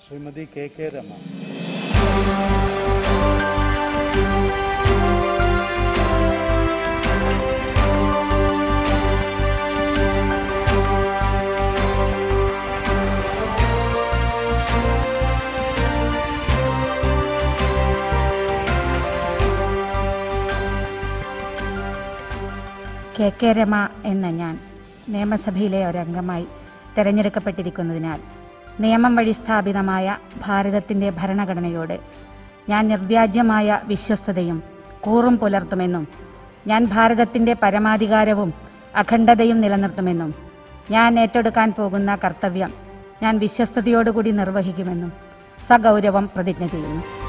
Shrimati K K Rema K K Rema എന്ന ഞാൻ നിയമസഭയിലെ ഒരംഗമായി തിരഞ്ഞെടുക്കപ്പെട്ടിരിക്കുന്നതിനാൽ നിയമം വഴി സ്ഥാപിതമായ ഭാരതത്തിൻ്റെ ഭരണഘടനയോട് ഞാൻ നിർവ്യാജ്യമായ വിശ്വസ്തതയും കൂറും പുലർത്തുമെന്നും ഞാൻ ഭാരതത്തിൻ്റെ പരമാധികാരവും അഖണ്ഡതയും നിലനിർത്തുമെന്നും ഞാൻ ഏറ്റെടുക്കാൻ പോകുന്ന കർത്തവ്യം ഞാൻ വിശ്വസ്തയോടുകൂടി നിർവഹിക്കുമെന്നും സഗൗരവം പ്രതിജ്ഞ ചെയ്യുന്നു